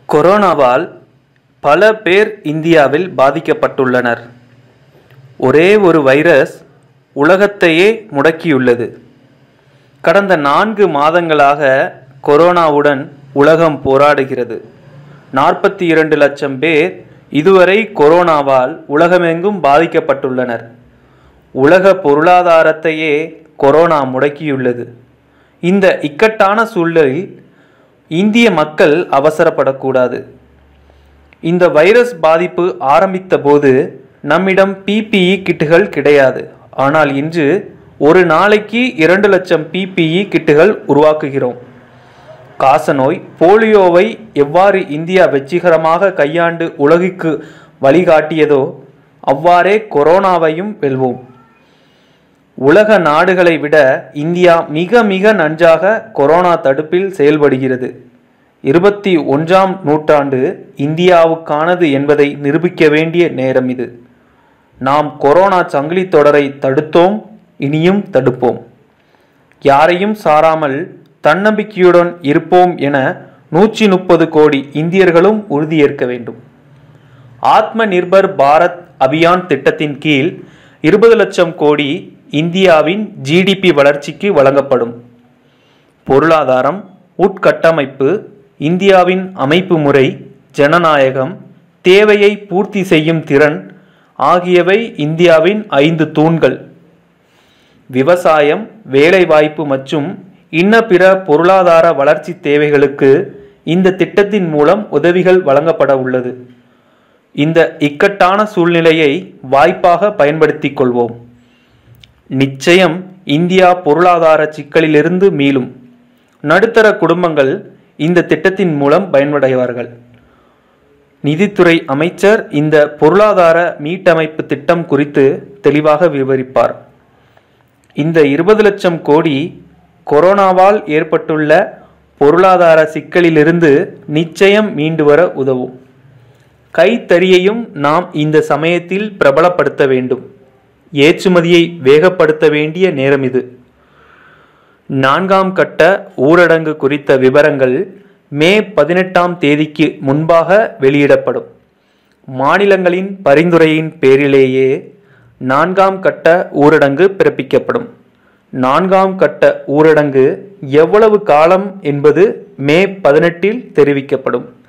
கொரோனாவால் பல பேர் இந்தியாவில் பாதிக்கப்பட்டுள்ளனர் ஒரே ஒரு வைரஸ் உலகத்தையே முடக்கியுள்ளது கடந்த நான்கு மாதங்களாக கொரோனாவுடன் உலகம் போராடுகிறது நாற்பத்தி இரண்டு லட்சம் பேர் இதுவரை கொரோனாவால் உலகமெங்கும் பாதிக்கப்பட்டுள்ளனர் உலக பொருளாதாரத்தையே கொரோனா முடக்கியுள்ளது இந்த இக்கட்டான சூழலில் இந்திய மக்கள் அவசரப்படக்கூடாது இந்த வைரஸ் பாதிப்பு ஆரம்பித்த போது நம்மிடம் பிபிஇ கிட்டுகள் கிடையாது ஆனால் இன்று ஒரு நாளைக்கு இரண்டு லட்சம் பிபிஇ கிட்டுகள் உருவாக்குகிறோம் காசநோய் போலியோவை எவ்வாறு இந்தியா வெற்றிகரமாக கையாண்டு உலகிற்கு வழிகாட்டியதோ அவ்வாறே கொரோனாவையும் வெல்வோம் உலக நாடுகளை விட இந்தியா மிக மிக நன்றாக கொரோனா தடுப்பில் செயல்படுகிறது இருபத்தி ஒன்றாம் நூற்றாண்டு இந்தியாவுக்கானது என்பதை நிரூபிக்க வேண்டிய நேரம் இது நாம் கொரோனா சங்கிலி தொடரை தடுத்தோம் இனியும் தடுப்போம் யாரையும் சாராமல் தன்னம்பிக்கையுடன் இருப்போம் என நூற்றி முப்பது கோடி இந்தியர்களும் உறுதியேற்க வேண்டும் ஆத்ம நிர்பர் பாரத் அபியான் திட்டத்தின் கீழ் இருபது லட்சம் கோடி இந்தியாவின் ஜிடிபி வளர்ச்சிக்கு வழங்கப்படும் பொருளாதாரம் உட்கட்டமைப்பு இந்தியாவின் அமைப்பு முறை ஜனநாயகம் தேவையை பூர்த்தி செய்யும் திறன் ஆகியவை இந்தியாவின் ஐந்து தூண்கள் விவசாயம் வேலைவாய்ப்பு மற்றும் இன்ன பிற பொருளாதார வளர்ச்சி தேவைகளுக்கு இந்த திட்டத்தின் மூலம் உதவிகள் வழங்கப்பட உள்ளது இந்த இக்கட்டான சூழ்நிலையை வாய்ப்பாக பயன்படுத்திக் கொள்வோம் நிச்சயம் இந்தியா பொருளாதார சிக்கலிலிருந்து மீளும் நடுத்தர குடும்பங்கள் இந்த திட்டத்தின் மூலம் பயனடைவார்கள் நிதித்துறை அமைச்சர் இந்த பொருளாதார மீட்டமைப்பு திட்டம் குறித்து தெளிவாக விவரிப்பார் இந்த இருபது லட்சம் கோடி கொரோனாவால் ஏற்பட்டுள்ள பொருளாதார சிக்கலிலிருந்து நிச்சயம் மீண்டு வர உதவும் கைத்தறியையும் நாம் இந்த சமயத்தில் பிரபலப்படுத்த வேண்டும் ஏற்றுமதியை வேகப்படுத்த வேண்டிய நேரம் இது நான்காம் கட்ட ஊரடங்கு குறித்த விவரங்கள் மே பதினெட்டாம் தேதிக்கு முன்பாக வெளியிடப்படும் மாநிலங்களின் பரிந்துரையின் பேரிலேயே நான்காம் கட்ட ஊரடங்கு பிறப்பிக்கப்படும் நான்காம் கட்ட ஊரடங்கு எவ்வளவு காலம் என்பது மே பதினெட்டில் தெரிவிக்கப்படும்